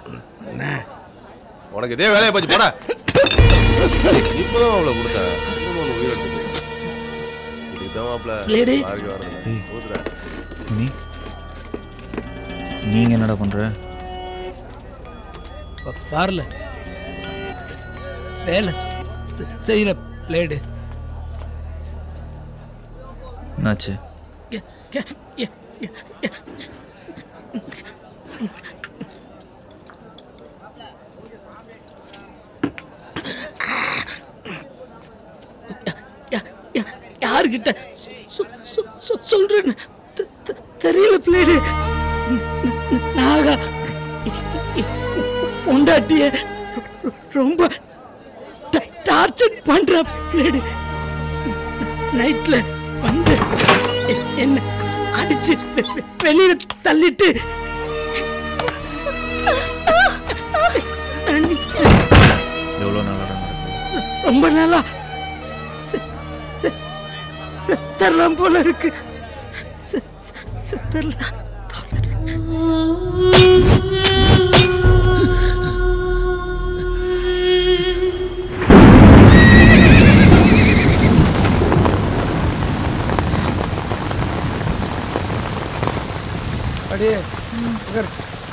உனக்கு இதே வேலையை போச்சு போட இப்பதான் அவளை கொடுத்தேன் இன்னும் ஒண்ணு உயிரிழந்தது இதுதான் மாப்பிள்ள லேடி. பாருங்க வரது ஊதுற நீ நீங்க என்னடா பண்ற வரல வேலை செ- செய்யற பிளேடு என்னாச்சு யாருக்கிட்ட சொ- சொ- சொ- சொல்றேன்னு தெ- தெ- தெரியல பிளேடு நாகா உண்டாட்டிய ரொம்ப ட- டார்ச்சர் பண்ற பிளேடு நைட்ல வந்து எ- என்ன அடிச்சு வெ- வெ- வெளியில தள்ளிட்டு அன்னைக்கு எவ்வளோ நாளடா ரொம்ப நாளா செ- செ- செ- செ- செத்தரலாம் போல இருக்கு செ- செ- செ- செத்தரலாம் அப்படியே உட்காரு.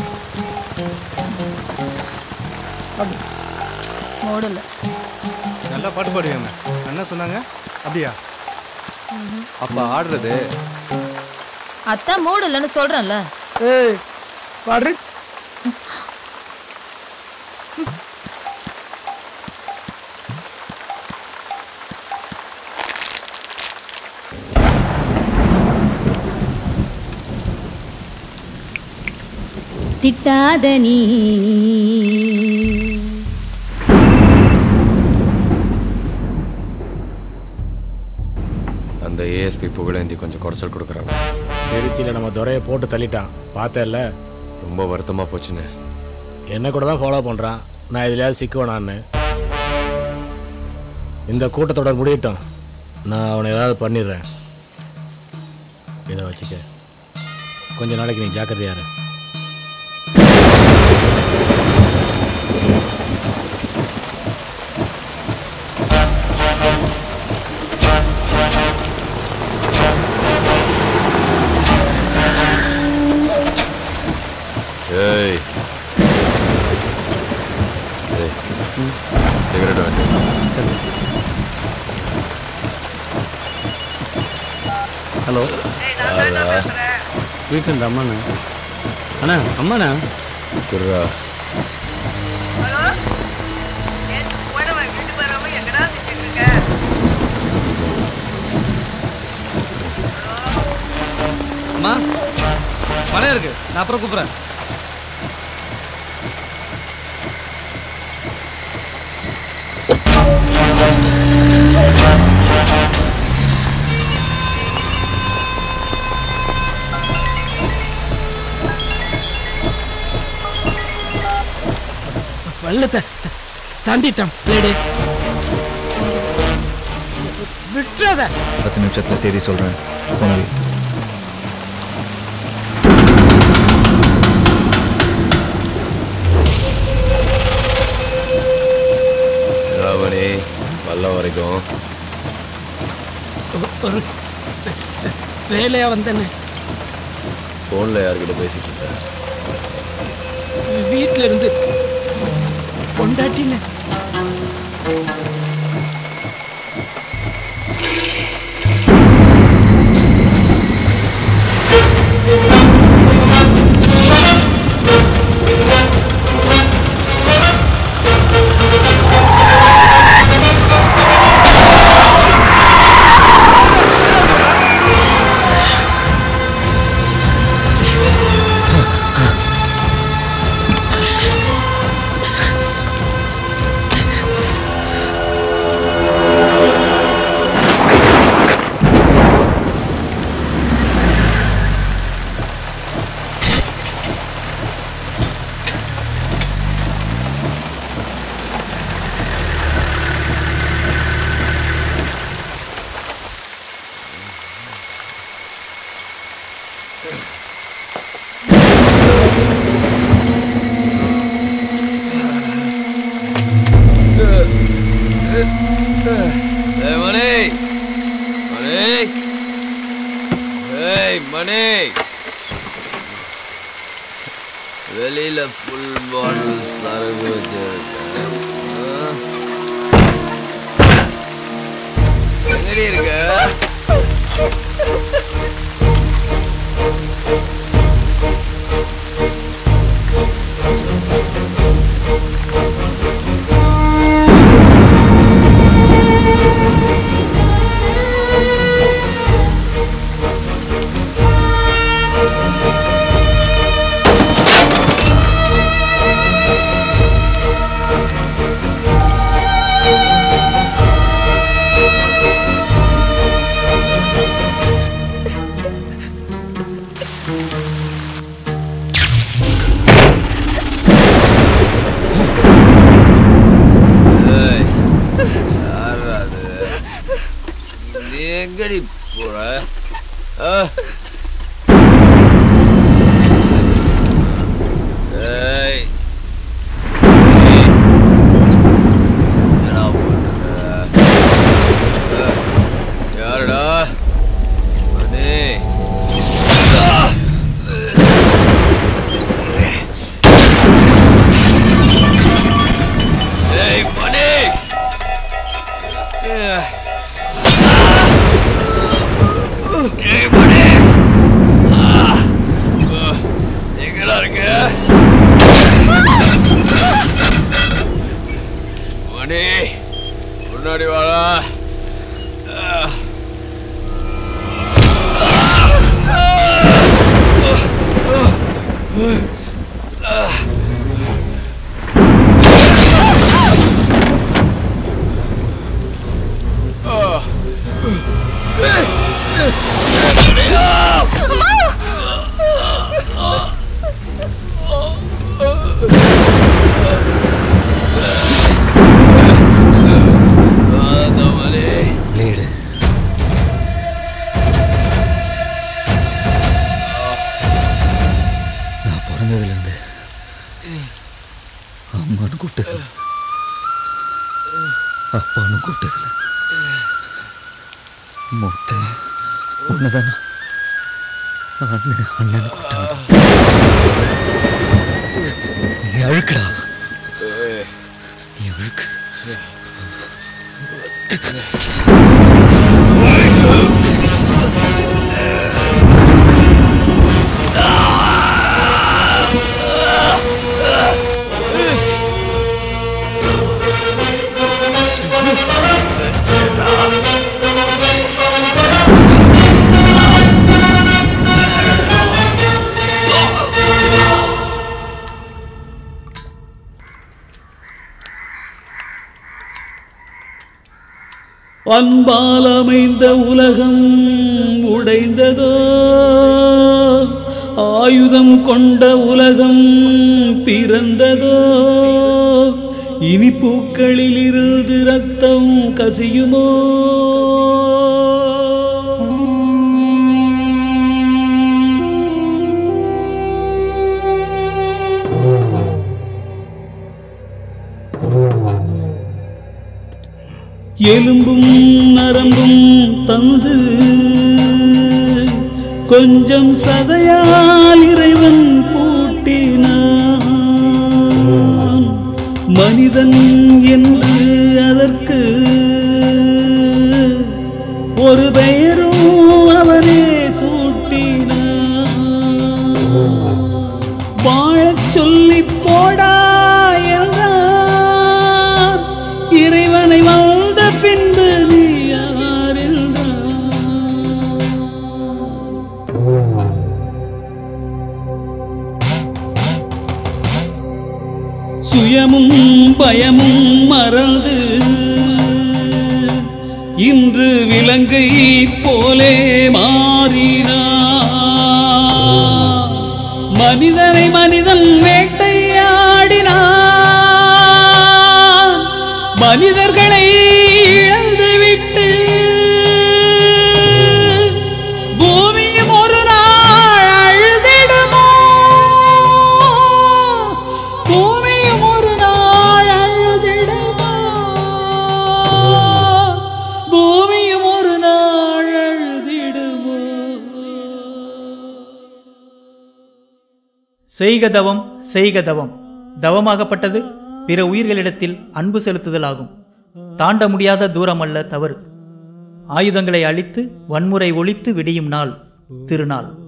அப்படி. ஓடல நல்லா பாட்டு பாடுவீங்க என்ன சொன்னாங்க அப்படியா அப்ப ஆடுறது அத்தான் மூடு இல்லைன்னு சொல்றேன்ல ஏய் பாடு திட்டாத நீ அந்த ஏஎஸ்பி புகழேந்தி கொஞ்சம் குறைச்சல் கொடுக்குறாங்க திருச்சியில் நம்ம துறையை போட்டு தள்ளிட்டான் பார்த்தேல்ல ரொம்ப வருத்தமா போச்சுன்னு என்ன கூட தான் ஃபாலோ பண்ணுறான் நான் எதுலையாவது சிக்குவேனான்னு இந்த கூட்டத்தொடர் முடியட்டும் நான் அவனை ஏதாவது பண்ணிடுறேன் இதை வச்சுக்க கொஞ்ச நாளைக்கு நீ ஜாக்கிரதையா இரு ஏய் ஏய் சிகரெட் வேண்டாம் ஹலோ வீட்டில் இந்த அம்மாண்ணா அண்ணா அம்மாண்ணா குர்ரா அம்மா மழை இருக்கு நான் அப்புறம் கூப்பிட்றேன் வெள்ளத்தை த- தாண்டிட்டான் பிளேடு விட்டுறாத பத்து நிமிஷத்துல செய்தி சொல்றேன் போங்க ராவணி பல்ல வரைக்கும் ஒ- ஒரு வேலையா வந்தேன்னு ஃபோனில் யார்கிட்ட பேசிட்டு இருந்தேன் வீட்ல இருந்து கொண்டாட்டின கையில் ஃபுல் பாட்டில் சரக்கு வச்சிருக்கேன் எங்கடி இருக்க ஏய், யார்ரா அது? நீ எங்கடி போற ஆ? ஏய் நீ என்னடா பண்ற? ஆ, யாருடா மணி ஆ! ஏய் மணி ஏய் ஏய் மணி ஆ! ஆ! எங்கடா இருக்க மணி முன்னாடி வாடா ஆ! பிளேடு நான் பிறந்ததுலேருந்து அம்மான்னு கூப்பிட்டதில்ல அப்பான்னு கூப்பிட்டதில்ல மூத்த ஒன்றுதானே அண்ணன் அண்ணன் கூப்பிட்டாங்க நீ அழுக்குடா நீ அழுக்கு அன்பால் அமைந்த உலகம் உடைந்ததோ ஆயுதம் கொண்ட உலகம் பிறந்ததோ இனி பூக்களில் இருந்து ரத்தம் கசியுமோ எலும்பும் நரம்பும் தந்து கொஞ்சம் சதையால் இறைவன் பூட்டினான் மனிதன் என்று அதற்கு ஒரு பெயரும் அவனே சூட்டினான் வாழச் சொல்லி போடா என்றான் இறைவனை வாழ்ந்த பின்பு நீ யார் என்றான் சுயமும் பயமும் மறந்து இன்று விலங்கை போலே மாறினான் மனிதனை மனிதன் வேட்டையாடினான் மனிதர்களை இழந்துவிட்டு பூமியும் ஒரு நாள் அழுதிடுமோ பூமியும் ஒரு நாள் அழுதிடுமோ பூமியும் ஒரு நாள் அழுதிடுமோ செய்க தவம் செய்க தவம் தவமாகப்பட்டது பிற உயிர்களிடத்தில் அன்பு செலுத்துதல் ஆகும் தாண்ட முடியாத தூரமல்ல தவறு ஆயுதங்களை அழித்து வன்முறை ஒழித்து விடியும் நாள் திருநாள்